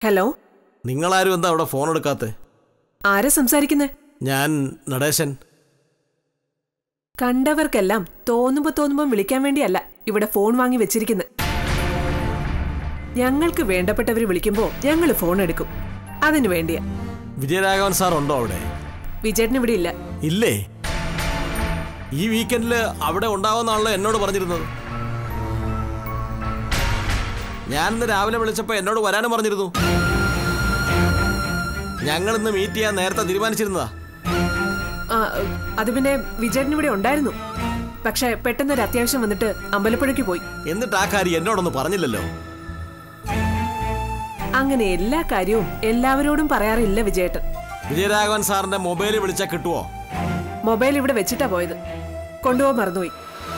hello നിങ്ങളാരും എന്താ അവിടെ ഫോൺ എടുക്കാത്തെ ആരാ സംസാരിക്കുന്നേ ഞാൻ നടേശൻ കണ്ടവർക്കെല്ലാം തോന്നുമ്പോ തോന്നുമ്പോ വിളിക്കാൻ വേണ്ടിയല്ല ഇവിടെ ഫോൺ വാങ്ങി വെച്ചിരിക്കുന്നത് ഞങ്ങൾക്ക് വേണ്ടപ്പെട്ടവർ വിളിക്കുമ്പോ ഞങ്ങൾ ഫോൺ എടുക്കും അതിനു വേണ്ടിയാ വിജയരാഘവൻ സാർ ഉണ്ടോ അവിടെ വിജയേട്ടൻ ഇവിടെ ഇല്ല ഇല്ലേ ഈ വീക്കെൻഡിൽ അവിടെ ഉണ്ടാവുന്നാണല്ലോ എന്നോട് പറഞ്ഞിരുന്നത് ഞാനിന്ന് രാവിലെ വിളിച്ചപ്പോൾ എന്നോട് വരാനും പറഞ്ഞിരുന്നു ഞങ്ങൾ ഇന്ന് മീറ്റ് ചെയ്യാൻ നേരത്തെ തീരുമാനിച്ചിരുന്നതാ ആ, അത് പിന്നെ വിജയേട്ടൻ ഇവിടെ ഉണ്ടായിരുന്നു പക്ഷെ പെട്ടെന്നൊരു അത്യാവശ്യം വന്നിട്ട് അമ്പലപ്പുഴയ്ക്ക് പോയി എന്നിട്ട് ആ കാര്യം എന്നോടൊന്ന് പറഞ്ഞില്ലല്ലോ അങ്ങനെ എല്ലാ കാര്യവും എല്ലാവരോടും പറയാറില്ല വിജയേട്ടൻ വിജയരാഘവൻ സാറിന്റെ മൊബൈൽ വിളിച്ചാൽ കിട്ടുമോ മൊബൈൽ ഇവിടെ വെച്ചിട്ടാ പോയത് കൊണ്ടുപോകാൻ മറന്നുപോയി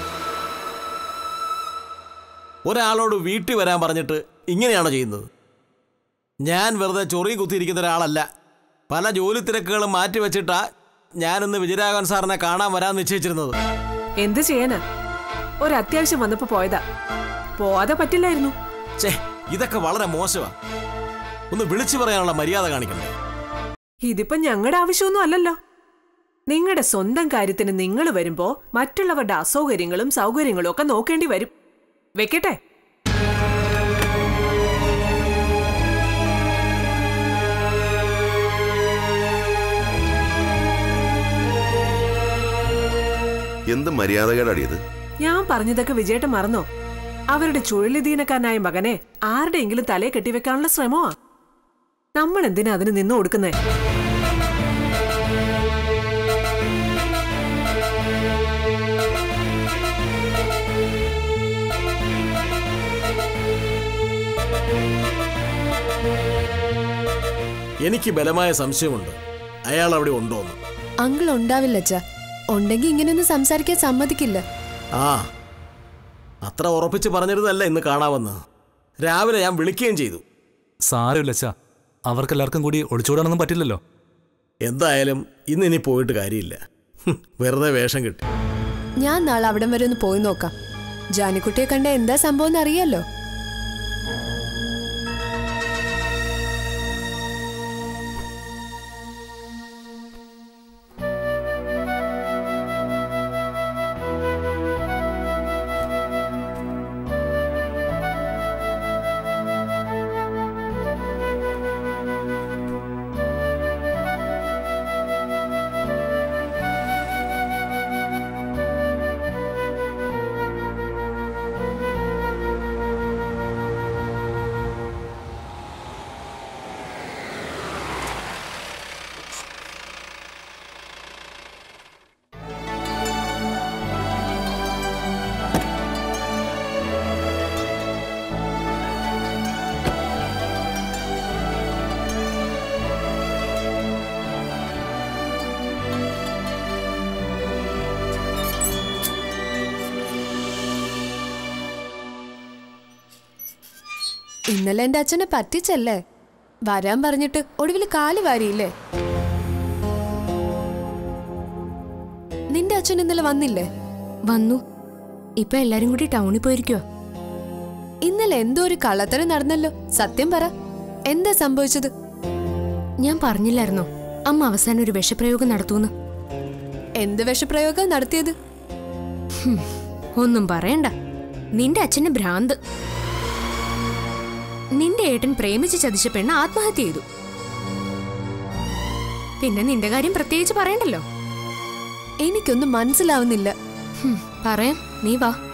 ഒരാളോട് വീട്ടിൽ വരാൻ പറഞ്ഞിട്ട് ഇങ്ങനെയാണോ ചെയ്യുന്നത് ഞാൻ വെറുതെ ചൊറി കുത്തിയിരിക്കുന്ന ഒരാളല്ല പല ജോലി തിരക്കുകളും മാറ്റി വെച്ചിട്ടാ ഞാനിന്ന് വിജയരാഘവൻ സാറിനെ കാണാൻ വരാൻ നിശ്ചയിച്ചിരുന്നത് എന്ത് ചെയ്യാനാ ഒരു അത്യാവശ്യം വന്നപ്പോ പോയതാ പോവാതെ പറ്റില്ലായിരുന്നു ഛേ ഇതൊക്കെ വളരെ മോശമാ ഒന്ന് വിളിച്ചു പറയാനുള്ള മര്യാദ കാണിക്കണ്ടേ ഇതിപ്പോ ഞങ്ങളുടെ ആവശ്യമൊന്നും അല്ലല്ലോ നിങ്ങളുടെ സ്വന്തം കാര്യത്തിന് നിങ്ങൾ വരുമ്പോ മറ്റുള്ളവരുടെ അസൗകര്യങ്ങളും സൗകര്യങ്ങളും ഒക്കെ നോക്കേണ്ടി വരും വെക്കട്ടെ എന്ത് മര്യാദകേടാടി ഇത് ഞാൻ പറഞ്ഞതൊക്കെ വിജയേട്ടൻ മറന്നോ അവരുടെ ചുഴലിദീനക്കാരനായ മകനെ ആരുടെയെങ്കിലും തലയെ കെട്ടിവെക്കാനുള്ള ശ്രമമാ നമ്മൾ എന്തിനാ അതിന് നിന്നു കൊടുക്കുന്നേ എനിക്ക് ബലമായ സംശയമുണ്ട് അയാൾ അവിടെ ഉണ്ടോന്ന് അങ്കിൾ ഉണ്ടാവില്ല അച്ഛ ഉണ്ടെങ്കിൽ ഇങ്ങനെയൊന്നും സംസാരിക്കാൻ സമ്മതിക്കില്ല ആ അത്ര ഉറപ്പിച്ച് പറഞ്ഞിരുന്നല്ല ഇന്ന് കാണാമെന്ന് രാവിലെ ഞാൻ വിളിക്കുകയും ചെയ്തു സാരമില്ല അച്ഛാ അവർക്കെല്ലാവർക്കും കൂടി ഒളിച്ചോടാനൊന്നും പറ്റില്ലല്ലോ എന്തായാലും ഇന്ന് ഇനി പോയിട്ട് കാര്യമില്ല ഹും, വെറുതെ വേഷം കിട്ടി ഞാൻ നാളെ അവിടം വരെ ഒന്ന് പോയി നോക്കാം ജാനിക്കുട്ടിയെ കണ്ട എന്താ സംഭവം എന്ന് അറിയാലോ ഇന്നലെ എന്റെ അച്ഛനെ പറ്റിച്ചല്ലേ വരാൻ പറഞ്ഞിട്ട് ഒടുവിൽ കാല് വാരിയില്ലേ നിന്റെ അച്ഛൻ ഇന്നലെ വന്നില്ലേ വന്നു ഇപ്പൊ എല്ലാരും കൂടി ടൗണിൽ പോയിരിക്കോ ഇന്നലെ എന്തോ ഒരു കള്ളത്തരം നടന്നല്ലോ സത്യം പറ എന്താ സംഭവിച്ചത് ഞാൻ പറഞ്ഞില്ലായിരുന്നോ അമ്മ അവസാനം ഒരു വിഷപ്രയോഗം നടത്തൂന്ന് എന്ത് വിഷപ്രയോഗം നടത്തിയത് ഒന്നും പറയണ്ട നിന്റെ അച്ഛന് ഭ്രാന്ത് നിന്റെ ഏട്ടൻ പ്രേമിച്ച് ചതിച്ച പെണ്ണ് ആത്മഹത്യ ചെയ്തു പിന്നെ നിന്റെ കാര്യം പ്രത്യേകിച്ച് പറയണ്ടല്ലോ എനിക്കൊന്നും മനസ്സിലാവുന്നില്ല ഹും, പറയാം നീ വാ